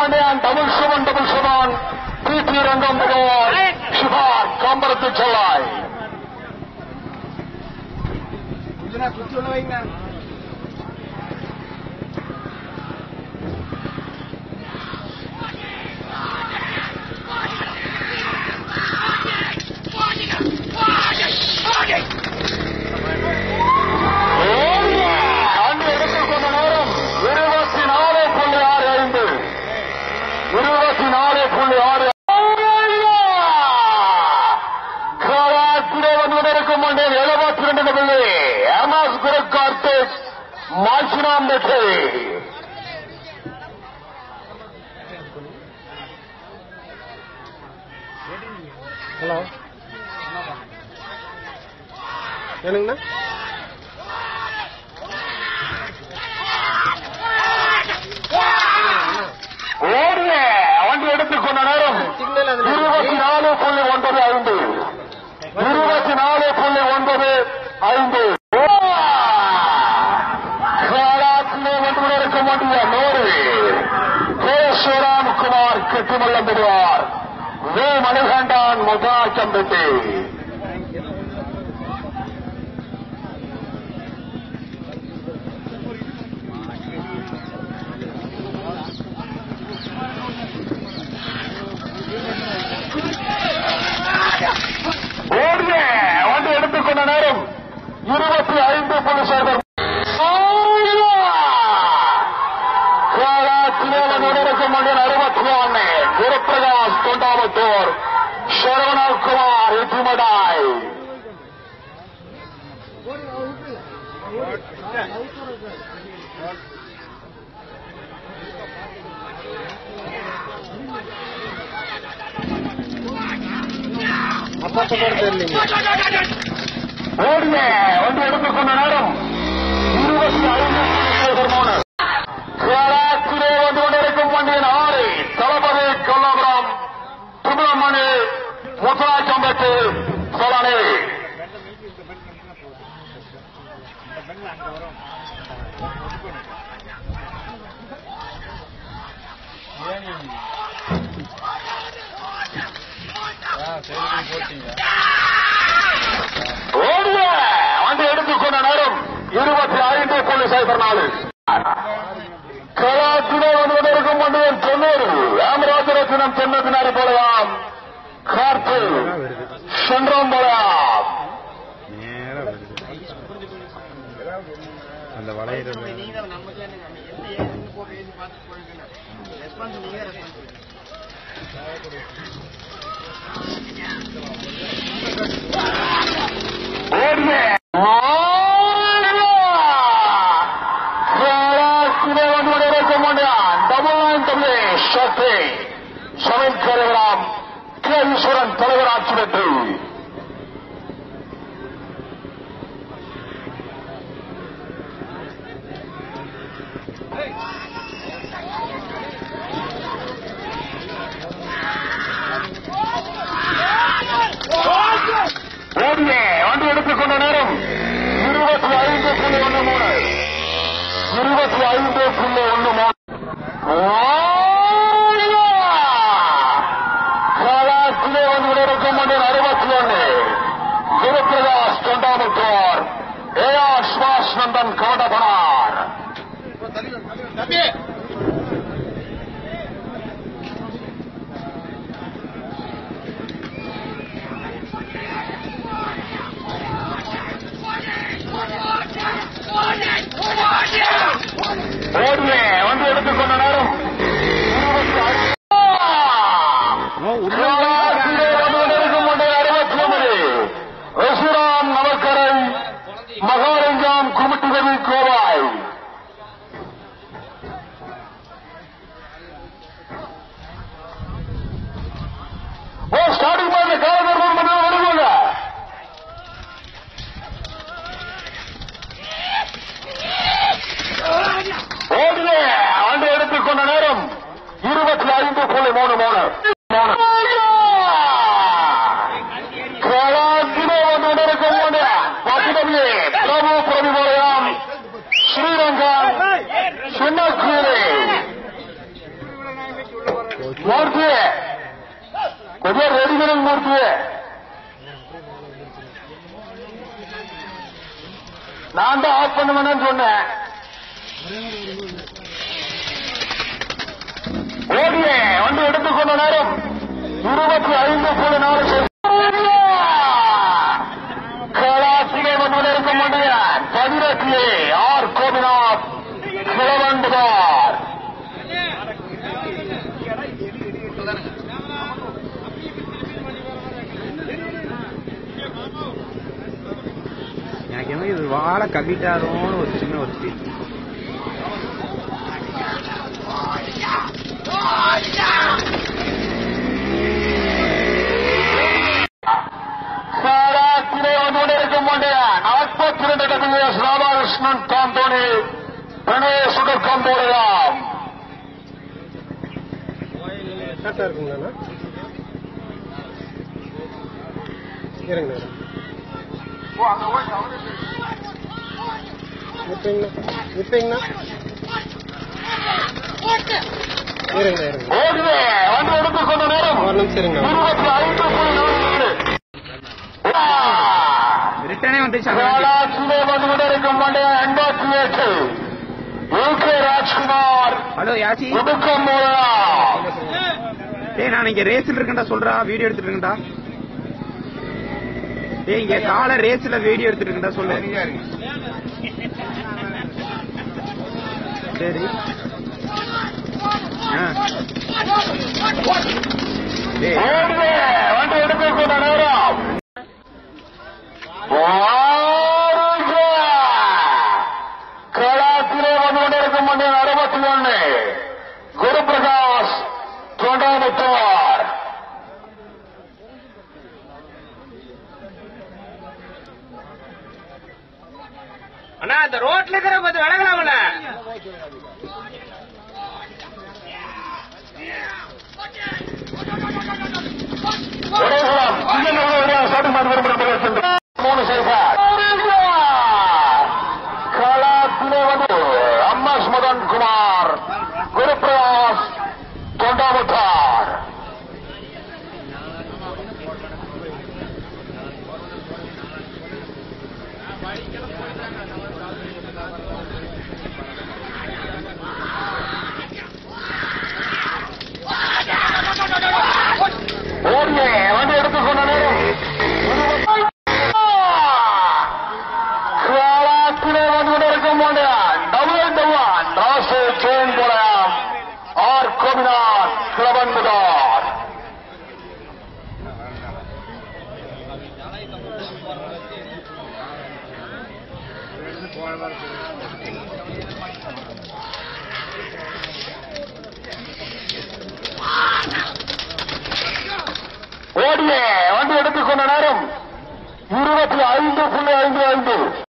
மண்டியான் double seven double seven P T ரங்கம் பகவான் சிவார் காம்பரத்து செல்லாய் ஆண்டு எடுத்துக்கொண்ட நேரம் இருபத்தி நாலு புள்ளி ஆறு ஐந்து இருபத்தி நாலு புள்ளி ஆறு வந்திருக்கும் முன்னே எழுபத்தி ரெண்டு புள்ளி எம்எஸ் குரு கார்த்திக் மாசினாம் வெற்றி ஹலோ என்னங்கண்ணா ஓடிய வண்டி எடுத்துக்கொண்ட நேரம் சிக்னல் அதுல இருபத்தி நாலு புள்ளி ஒன்பது ஐந்து இருபத்தி நாலு புள்ளி ஒன்பது ஐந்து இருக்கும் வண்டிய நூறு கே சிவராம்குமார் கெட்டிமல்லம் பெறுவார் வே மணிகண்டான் முதாச்சம்பட்டி ஓடிய வண்டி எடுத்துக்கொண்ட நேரம் இருபத்தி ஐந்து புள்ளி சைபர் நடக்கும் மண்டியில் அறுபத்தி ஒன்று குருப்பிரகாஷ் தொண்டாமத்தூர் சரவணகுமார் இட்டுமடாய் அப்பா பேர் தெரியலீங்க ஓடிய வண்டி எடுத்துக்கொண்ட நேரம் இருபத்தி ஐந்து சைபர் மூணு கேரளத்திலே வந்து கொண்டிருக்கும் வண்டியின் ஆறு தளபதி கொல்லபுரம் சுப்பிரமணி முத்துராஜம்பட்டு சொலானே ஓடிய வண்டி எடுத்துக்கொண்ட நேரம் இருபத்தி ஐந்து புள்ளி சைபர் நாலு கலாத்திலே வந்து கொண்டிருக்கும் வண்டியின் தொண்ணூறு ராமராஜரத்தினம் தென்னதினாரி போலயாம் கார்த்து சென்றம் போலயாம் நேரா வருது அந்த வளையிறது ஓடிய கலாத்திலே வந்து கொண்டிருக்கும் வண்டியான் டபுள் நைன் டபுள் சக்தி சமையல் கருகிறாம் கே ஈஸ்வரன் தலைவராட்சி வெற்றி ஓடிய வண்டி எடுத்துக்கொண்ட நேரம் இருபத்தி ஐந்து புள்ளி ஒன்று மூணு இருபத்தி ஐந்து புள்ளி ஒன்று மூணு கலாத்திலே வந்து கொண்டிருக்கும் வண்டி அறுபத்தி ஒன்று குருபிரகாஷ் தொண்டாமுத்தோர் ஏ ஆர் சுபாஷ் நந்தன் கவடபனார் ஓடிய வண்டி எடுத்துக்கொண்ட நேரம் இருபத்தி ஐந்து. கலாத்திலே வந்து கொண்டிருக்கும் வண்டி அறுபத்தி ஒன்பது ரசுராம் நவக்கரை மகாலிங்கம் குமிட்டுகவி கோவாய் ஓ ஸ்டார்டிங் பண்ண காலகர் வருவாங்க ஓடிய ஆண்டு எடுத்துக்கொண்ட நேரம் இருபத்தி ஐந்து புள்ளி மூணு மூணு மூணு கலாத்திலே வந்து கொண்டிருக்கும் போது பசுபதி பிரபு பிரதிபலயம் ஸ்ரீரங்கம் சின்னக்கூரி மூர்த்தி கொஞ்சம் ரெடி பண்ணுங்க மூர்த்தி நான் தான் ஆஃப் பண்ண வேணாம்னு சொன்னேன் ஓடியே வந்து எடுத்துக்கொண்ட நேரம் இருபத்தி ஐந்து புள்ளி நாலு கலாசிலே வந்து இருக்க முடியாது பதினெட்டிலே ஆர் கோபிநாத் கிழவண்டுதார் எனக்கு என்ன இது வாழை கவிட்டாரோன்னு ஒரு சின்ன ஒரு ஃபீல் சாராத்திலே வந்து இருக்க முடியாது நாற்பத்தி ரெண்டு கட்டிலே ராதாகிருஷ்ணன் தாந்தோணி கணேசுடன் கம்போடலாம் கரெக்டாக இருக்குங்கண்ணா இருங்க விப்பீங்கண்ணா விப்பீங்கண்ணா இருங்க இருங்க ஓடியே வந்து எடுத்துக்கொண்ட நேரம் ஒரு நிமிஷம் இருங்க இருபத்தி ஐந்து புள்ளி நான்கு ரிட்டனே வந்துச்சு கலாச்சிலே வந்து கொண்டிருக்க முடியாது எண்பத்தி எட்டு யூகே ராஜ்குமார் ஹலோ யாச்சி ஒடுக்கம் மூலம் டேய் நான் இங்க ரேஸ்ல இருக்கேன்டா சொல்றா வீடியோ எடுத்துட்டு இருக்கேன்டா டேய் இங்க கால ரேஸ்ல வீடியோ எடுத்துட்டு இருக்கேன்டா சொல்லு சரி ஆ. டேய் ஓடுவே வந்து எடுத்துக்கொண்ட நேரம் கலாத்திலே வந்து கொண்டிருக்க முடியும் அறுபத்தி ஒன்று குரு பிரகாஷ் தொண்டாமுத்தார் அண்ணா இந்த ரோட்ல இருக்கிற கொஞ்சம் விலகலாம்ல மூணு செய்தார் கலாத்திலே வந்து அம்மாஸ் மதன் குமார் குருபிரகாஷ் தொண்டாமுத்தார் ஓடியே வந்து எடுத்துக்கொண்ட நேரம் காலாத்திலே வந்து கொண்டிருக்க முடியாது டபுள் டவான் ராசு ஜெயின் போலாம் ஆர் கோபிநாத் கிளவன்புதார் ஓடியே வந்து எடுத்துக்கொண்ட நேரம் இருபத்தி ஐந்து புள்ளி ஐந்து ஐந்து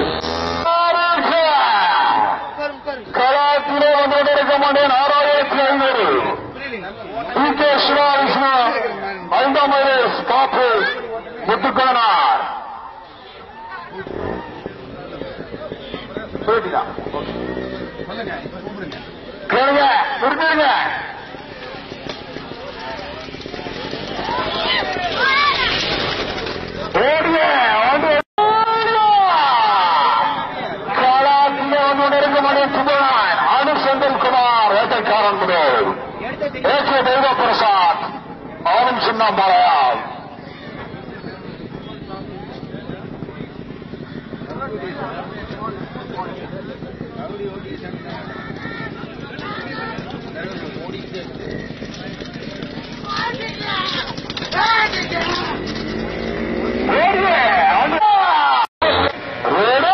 கலாத்திலே வந்து கொண்டிருக்க மாட்டேன் ஆறாயிரத்தி ஐநூறு பி கே சிவா விஷ்ணு ஐந்தாம் வயது காப்பு முத்துக்கணனார் கேளுங்க நிறுத்திடுங்க ஓடிய வந்து காலாத்திலே வந்து கொண்டிருக்க மாட்டேன் சுபனான் அனு செந்தில்குமார் வேட்டைக்காரன் முதல் ஏகே தெய்வ பிரசாத் அவனும் சின்னம்பாளையம் ஓடிய வந்து ரெடி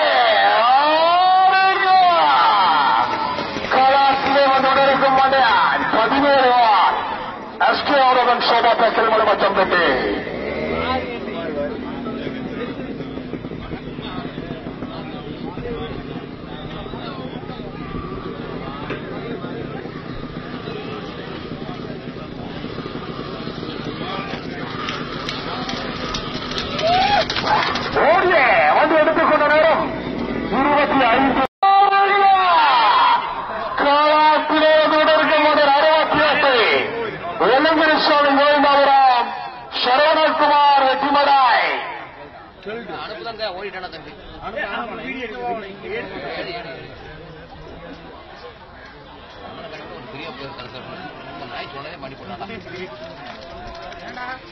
கலாசிலே வந்து கொண்டிருக்க மாட்டேன் பதினேழு எஸ்கே அவரவன் சோபா பேக்கல் மலை மச்சம் பெட்டி ஓடிய வந்து எடுத்துக்கொண்ட நேரம் இருபத்தி ஐந்து காலாத்திலே கூட இருக்கும் போது அறுபத்தி எட்டு இல்லங்க ஓடிட்டானா தம்பி ஏறி, ஏறி, ஏறி. நம்மளை கண்டிப்பா ஒரு பெரிய பேர் கன்சர்ன் இந்த நாய் சொன்னதே பண்ணி போட்டாடா